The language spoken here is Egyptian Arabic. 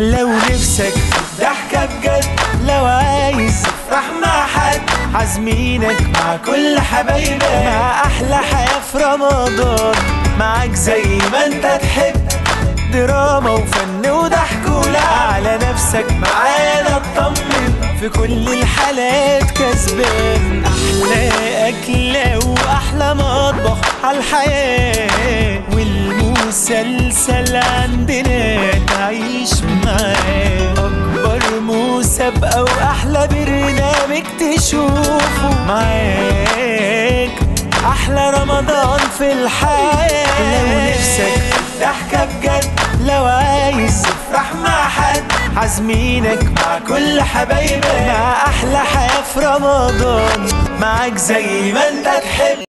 لو نفسك ضحكة بجد لو عايز تفرح مع حد عازمينك مع كل حبايبك مع أحلى حياة في رمضان معاك زي ما انت تحب دراما وفن وضحك ولعب على نفسك معانا اطمن في كل الحالات كسبان أحلى أكلة وأحلى مطبخ عالحياة والمسلسل عندنا تعيش معاه أكبر مسابقة وأحلى برنامج تشوفه معاك أحلى رمضان في الحياة لو نفسك ضحكة بجد لو عايز تفرح مع حد عازمينك مع كل حبايبك مع أحلى حياة في رمضان معاك زي ما انت تحب